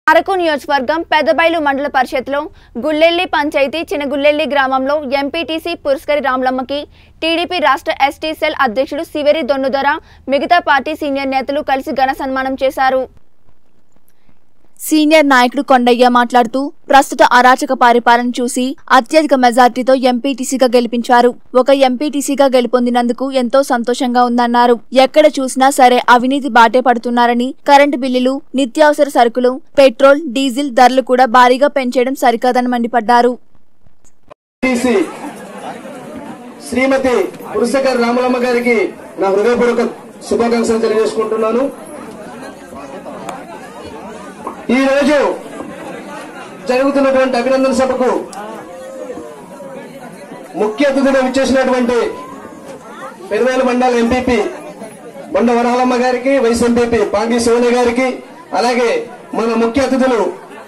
అరకు నియోజకవర్గం పెద్దబైలు మండల పరిషత్లో గుల్లెల్లి పంచాయతీ చిన్నగుల్లెల్లి గ్రామంలో ఎంపీటీసీ పురస్కరి రామలమ్మకి టీడీపీ రాష్ట్ర ఎస్టీ సెల్ అధ్యక్షుడు సివెరి దొన్నుదొర మిగతా పార్టీ సీనియర్ నేతలు కలిసి ఘన సన్మానం చేశారు సీనియర్ నాయకుడు కొండయ్య మాట్లాడుతూ ప్రస్తుత అరాచక పరిపాలన చూసి అత్యధిక మెజార్టీతో ఎంపీటీసీగా గెలిపించారు ఒక ఎంపీటీసీగా గెలుపొందినందుకు ఎంతో సంతోషంగా ఉందన్నారు ఎక్కడ చూసినా సరే అవినీతి బాటే పడుతున్నారని కరెంటు బిల్లులు నిత్యావసర సరుకులు పెట్రోల్ డీజిల్ ధరలు కూడా భారీగా పెంచేయడం సరికాదని మండిపడ్డారు టీసీ శ్రీమతి పురుషకర్ రామలమ్మ గారికి నా హృదయపూర్వక శుభాకాంక్షలు తెలియజేసుకుంటున్నాను ఈ రోజు జరుగుతున్నటువంటి అభినందన సభకు ముఖ్య అతిథిగా విచ్చేసినటువంటి పెరువేల మండల ఎంపీపీ బొండ వరహాలమ్మ గారికి వైస్ ఎంపీపీ పాంగి సోని గారికి అలాగే మన ముఖ్య అతిథులు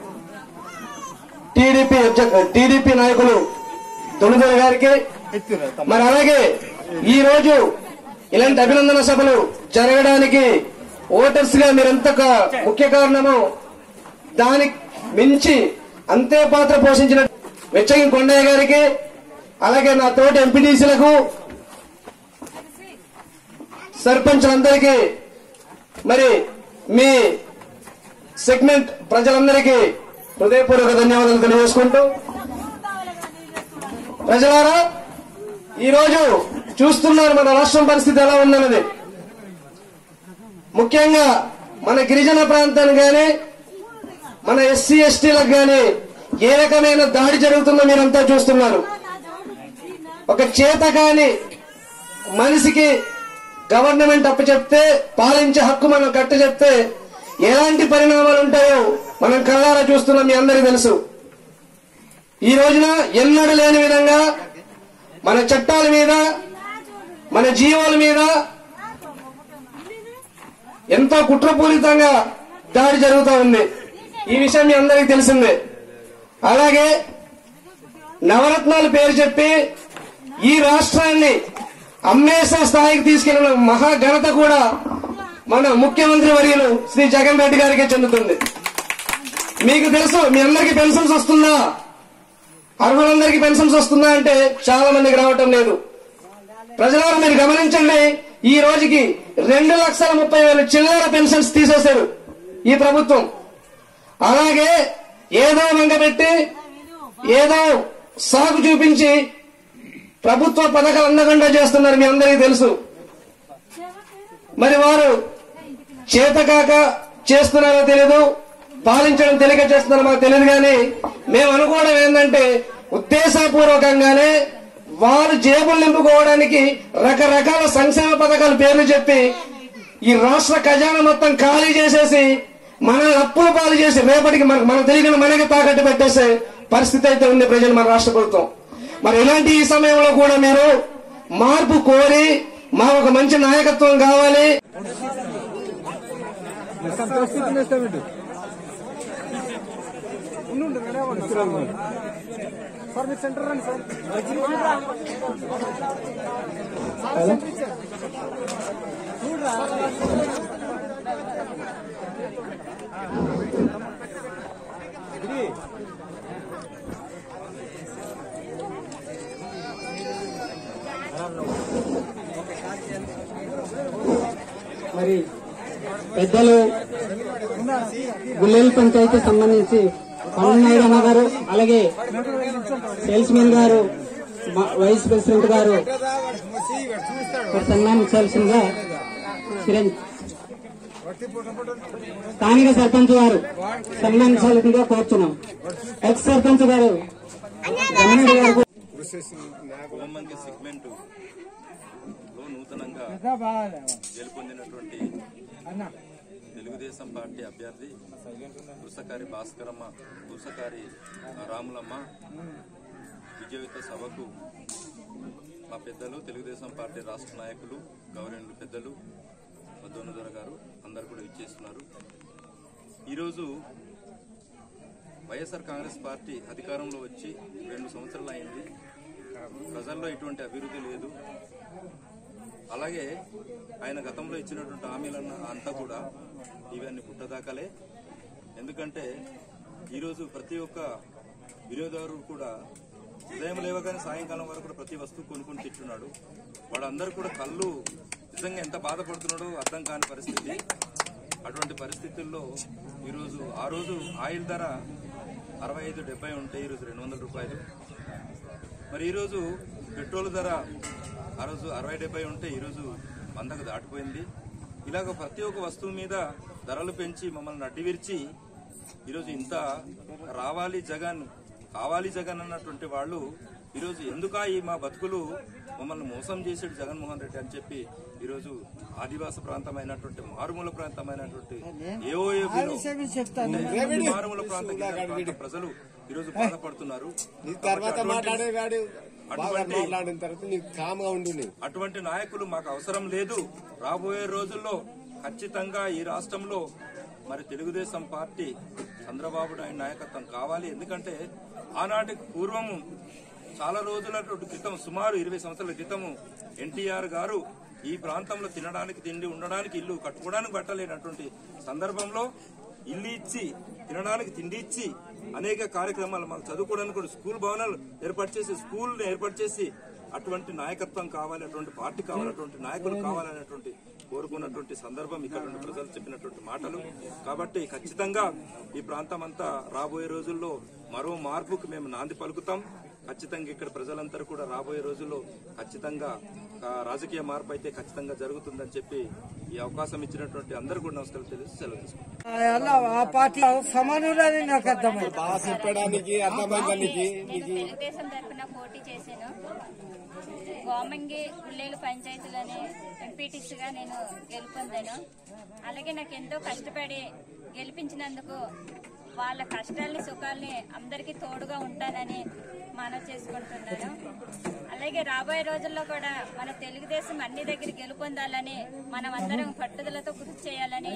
టీడీపీ టీడీపీ నాయకులు తొలిదొర గారికి మరి అలాగే ఈ రోజు ఇలాంటి అభినందన సభలు జరగడానికి ఓటర్స్ గా మీరెంత క- ముఖ్య కారణము దానికి మించి అంతే పాత్ర పోషించిన వెచ్చగి కొండయ్య గారికి అలాగే నా తోటి ఎంపీటీసీలకు సర్పంచ్లందరికీ మరి మీ సెగ్మెంట్ ప్రజలందరికీ హృదయపూర్వక ధన్యవాదాలు తెలియజేసుకుంటూ ప్రజలారా ఈరోజు చూస్తున్నారు మన రాష్ట్రం పరిస్థితి ఎలా ఉందన్నది ముఖ్యంగా మన గిరిజన ప్రాంతానికి గాని మన ఎస్సీ ఎస్టీలకు గాని ఏ రకమైన దాడి జరుగుతుందో మీరంతా చూస్తున్నారు ఒక చేత కాని మనిషికి గవర్నమెంట్ అప్పు చెప్తే పాలించే హక్కు మనం కట్టు చెప్తే ఎలాంటి పరిణామాలు ఉంటాయో మనం కళ్ళారా చూస్తున్నాం మీ అందరికీ తెలుసు ఈ రోజున ఎన్నడూ లేని విధంగా మన చట్టాల మీద మన జీవాల మీద ఎంతో కుట్రపూరితంగా దాడి జరుగుతూ ఉంది ఈ విషయం మీ అందరికీ తెలిసిందే అలాగే నవరత్నాల పేరు చెప్పి ఈ రాష్ట్రాన్ని అమ్మేసే స్థాయికి తీసుకెళ్లిన మహా ఘనత కూడా మన ముఖ్యమంత్రి వర్యులు శ్రీ జగన్ రెడ్డి గారికి చెందుతుంది మీకు తెలుసు మీ అందరికీ పెన్షన్స్ వస్తుందా అర్హులందరికీ పెన్షన్స్ వస్తుందా అంటే చాలా మందికి రావటం లేదు ప్రజలారా మీరు గమనించండి ఈ రోజుకి రెండు లక్షల ముప్పై వేల చిల్లర పెన్షన్స్ తీసేశారు ఈ ప్రభుత్వం అలాగే ఏదో వంగబెట్టి ఏదో సాగు చూపించి ప్రభుత్వ పథకాలు అందకుండా చేస్తున్నారు మీ అందరికీ తెలుసు మరి వారు చేతకాక చేస్తున్నారో తెలియదు పాలించడం తెలియక చేస్తున్నారో మాకు తెలియదు కానీ మేము అనుకోవడం ఏంటంటే ఉద్దేశపూర్వకంగానే వారు జేబులు నింపుకోవడానికి రకరకాల సంక్షేమ పథకాల పేర్లు చెప్పి ఈ రాష్ట్ర ఖజానా మొత్తం ఖాళీ చేసేసి మన అప్పుల పాలు చేసి రేపటికి మనకు మనకు తెలియకుండా మనకి తాకట్టు పెట్టేసే పరిస్థితి అయితే ఉంది ప్రజలు మన రాష్ట్ర ప్రభుత్వం మరి ఇలాంటి ఈ సమయంలో కూడా మీరు మార్పు కోరి మా ఒక మంచి నాయకత్వం కావాలి మరి పెద్దలు గుల్లెల్ పంచాయతీ సంబంధించి పవన్ గారు అలాగే సేల్స్ మెన్ గారు మా- వైస్ ప్రెసిడెంట్ గారు మరి సన్మానించాల్సిందిగా కిరణ్ స్థానిక సర్పంచ్ గారు సన్మానించాల్సిందిగా కోరుతున్నాం ఎక్స్ సర్పంచ్ గారు రమణుడు గారు గోమంగి సెగ్మెంట్ లో నూతనంగా గెలుపొందినటువంటి తెలుగుదేశం పార్టీ అభ్యర్థి పురుషకారి భాస్కరమ్మ పురుషకారి రాములమ్మ విజయయుత సభకు మా పెద్దలు తెలుగుదేశం పార్టీ రాష్ట్ర నాయకులు గౌరవనీయులు పెద్దలు మద్దోనుదొర గారు అందరు కూడా ఇచ్చేస్తున్నారు ఈరోజు వైఎస్ఆర్ కాంగ్రెస్ పార్టీ అధికారంలో వచ్చి రెండు సంవత్సరాలు అయింది ప్రజల్లో ఎటువంటి అభివృద్ధి లేదు అలాగే ఆయన గతంలో ఇచ్చినటువంటి హామీలన్న అంతా కూడా ఇవన్నీ పుట్టదాకలే ఎందుకంటే ఈరోజు ప్రతి ఒక్క వినియోగదారుడు కూడా ఉదయం లేవగానే సాయంకాలం వరకు కూడా ప్రతి వస్తువు కొనుక్కొని తింటున్నాడు వాళ్ళందరూ కూడా కళ్ళు నిజంగా ఎంత బాధపడుతున్నాడో అర్థం కాని పరిస్థితి అటువంటి పరిస్థితుల్లో ఈరోజు ఆ రోజు ఆయిల్ ధర అరవై ఐదు డెబ్బై ఉంటే ఈరోజు రెండు వందల రూపాయలు మరి ఈరోజు పెట్రోల్ ధర ఆ రోజు అరవై డెబ్బై ఉంటే ఈరోజు వందకు దాటిపోయింది ఇలాగ ప్రతి ఒక్క వస్తువు మీద ధరలు పెంచి మమ్మల్ని అడ్డివిరిచి ఈరోజు ఇంత రావాలి జగన్ కావాలి జగన్ అన్నటువంటి వాళ్ళు ఈరోజు ఎందుకా ఈ మా బతుకులు మమ్మల్ని మోసం చేసాడు జగన్మోహన్ రెడ్డి అని చెప్పి ఈరోజు ఆదివాస ప్రాంతమైనటువంటి మారుమూల ప్రాంతమైనటువంటి ఏఓఏబీలో మారుమూల ప్రాంత గిరిజన ప్రాంత ప్రజలు ఈరోజు బాధపడుతున్నారు నీ తర్వాత మాట్లాడేవాడు బాగా అటువంటి- మాట్లాడిన తర్వాత నీకు కామ్గా ఉండు నీవు అటువంటి నాయకులు మాకు అవసరం లేదు రాబోయే రోజుల్లో ఖచ్చితంగా ఈ రాష్ట్రంలో మరి తెలుగుదేశం పార్టీ చంద్రబాబు నాయుడు నాయకత్వం కావాలి ఎందుకంటే ఆనాటికి పూర్వము చాలా రోజుల క్రితం సుమారు ఇరవై సంవత్సరాల క్రితము ఎన్టీఆర్ గారు ఈ ప్రాంతంలో తినడానికి తిండి ఉండడానికి ఇల్లు కట్టుకోవడానికి పట్టలేనటువంటి సందర్భంలో ఇల్లు ఇచ్చి తినడానికి తిండి ఇచ్చి అనేక కార్యక్రమాలు మాకు చదువుకోవడానికి కూడా స్కూల్ భవనాలు ఏర్పాటు చేసి స్కూల్ ఏర్పాటు చేసి అటువంటి నాయకత్వం కావాలి అటువంటి పార్టీ కావాలి అటువంటి నాయకులు కావాలనేటువంటి కోరుకున్నటువంటి సందర్భం ఇక్కడ నుండి ప్రజలు చెప్పినటువంటి మాటలు కాబట్టి ఖచ్చితంగా ఈ ప్రాంతం అంతా రాబోయే రోజుల్లో మరో మార్పుకు మేము నాంది పలుకుతాం ఖచ్చితంగా ఇక్కడ ప్రజలందరూ కూడా రాబోయే రోజుల్లో ఖచ్చితంగా ఆ, రాజకీయ మార్పు అయితే ఖచ్చితంగా జరుగుతుందని చెప్పి ఈ అవకాశం ఇచ్చినటువంటి అందరూ కూడా నమస్కారం తెలిసి సెలవు తీసుకుంటాం ఆ పార్టీ సమానులని నాకు అర్థమైంది బాగా చెప్పడానికి అర్థమైందా నీకు నేను తెలుగుదేశం తరఫున పోటీ చేశాను గోమంగి ఉల్లేలు పంచాయతీలోని ఎంపీటీసీగా నేను గెలుపొందాను అలాగే నాకు ఎంతో కష్టపడి గెలిపించినందుకు వాళ్ళ కష్టాల్ని సుఖాల్ని అందరికీ తోడుగా ఉంటానని మనవి చేసుకుంటున్నాను అలాగే రాబోయే రోజుల్లో కూడా మన తెలుగుదేశం అన్ని దగ్గర గెలుపొందాలని మనం అందరం పట్టుదలతో కృషి చేయాలని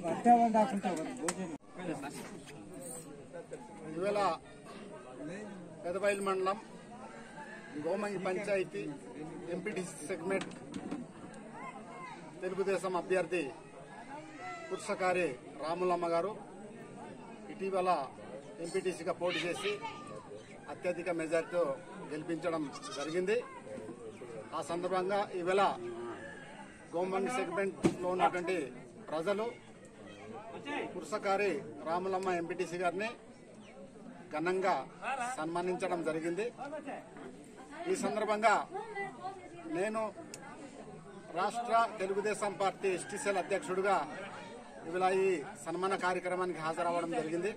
ఇవాళ పెదబైలు మండలం గోమంగి పంచాయతీ ఎంపీటీ సెగ్మెంట్ తెలుగుదేశం అభ్యర్థి పురుషకారి రాములమ్మ గారు ఇటీవల ఎంపీటీసీగా పోటీ చేసి అత్యధిక మెజార్టీతో గెలిపించడం జరిగింది ఆ సందర్భంగా ఈవేళ గోమంగి సెగ్మెంట్లో ఉన్నటువంటి ప్రజలు పురుషకారి రాములమ్మ ఎంపీటీసీ గారిని ఘనంగా సన్మానించడం జరిగింది ఈ సందర్భంగా నేను రాష్ట్ర తెలుగుదేశం పార్టీ ఎస్టీసీఎల్ అధ్యక్షుడిగా ఇవాళ ఈ సన్మాన కార్యక్రమానికి హాజరవ్వడం జరిగింది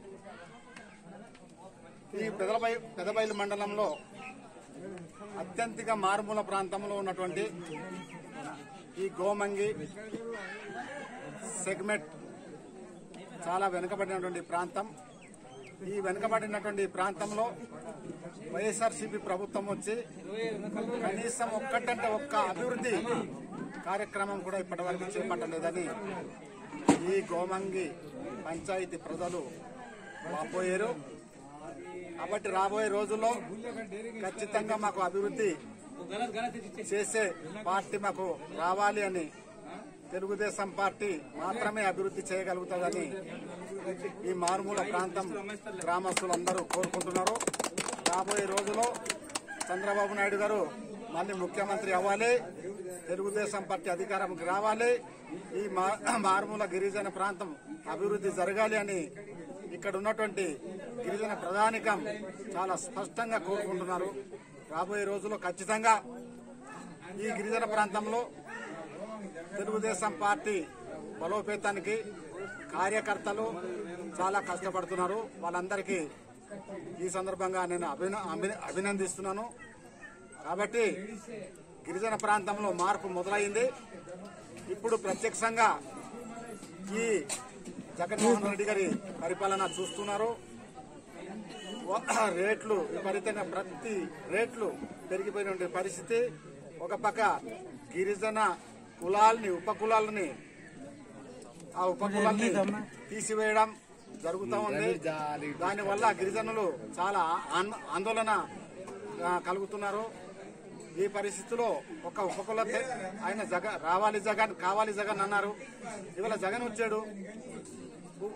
ఈ పెదలబై పెదబైలు మండలంలో అత్యంతిక మారుమూల ప్రాంతంలో ఉన్నటువంటి ఈ గోమంగి సెగ్మెంట్ చాలా వెనుకబడినటువంటి ప్రాంతం ఈ వెనుకబడినటువంటి ప్రాంతంలో వైఎస్ఆర్సీపీ ప్రభుత్వం వచ్చి కనీసం ఒక్కటంటే ఒక్క అభివృద్ధి కార్యక్రమం కూడా ఇప్పటివరకు చేపట్టలేదని ఈ గోమంగి పంచాయతీ ప్రజలు వాపోయారు కాబట్టి రాబోయే రోజుల్లో ఖచ్చితంగా మాకు అభివృద్ధి చేసే పార్టీ మాకు రావాలి అని తెలుగుదేశం పార్టీ మాత్రమే అభివృద్ధి చేయగలుగుతుందని ఈ మారుమూల ప్రాంతం గ్రామస్తులందరూ కోరుకుంటున్నారు రాబోయే రోజుల్లో చంద్రబాబు నాయుడు గారు మళ్ళీ ముఖ్యమంత్రి అవ్వాలి తెలుగుదేశం పార్టీ అధికారంకి రావాలి ఈ మా- మారుమూల గిరిజన ప్రాంతం అభివృద్ధి జరగాలి అని ఇక్కడ ఉన్నటువంటి గిరిజన ప్రధానికం చాలా స్పష్టంగా కోరుకుంటున్నారు రాబోయే రోజుల్లో ఖచ్చితంగా ఈ గిరిజన ప్రాంతంలో తెలుగుదేశం పార్టీ బలోపేతానికి కార్యకర్తలు చాలా కష్టపడుతున్నారు వాళ్ళందరికీ ఈ సందర్భంగా నేను అభిన అభి- అభినందిస్తున్నాను కాబట్టి గిరిజన ప్రాంతంలో మార్పు మొదలైంది ఇప్పుడు ప్రత్యక్షంగా ఈ జగన్మోహన్ రెడ్డి గారి పరిపాలన చూస్తున్నారు వ- రేట్లు విపరీతంగా ప్రతి రేట్లు పెరిగిపోయిన పరిస్థితి ఒక పక్క గిరిజన కులాల్ని ఉప కులాలని ఆ ఉప కులాల్ని తీసివేయడం జరుగుతూ ఉంది దానివల్ల గిరిజనులు చాలా ఆన్- ఆందోళన ఆ, కలుగుతున్నారు ఈ పరిస్థితిలో ఒక ఉపకుల ఆయన జగ రావాలి జగన్ కావాలి జగన్ అన్నారు ఇవాళ జగన్ వచ్చాడు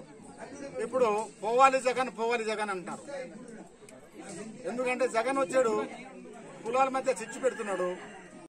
ఇప్పుడు పోవాలి జగన్ పోవాలి జగన్ అంటారు ఎందుకంటే జగన్ వచ్చాడు కులాల మధ్య చిచ్చు పెడుతున్నాడు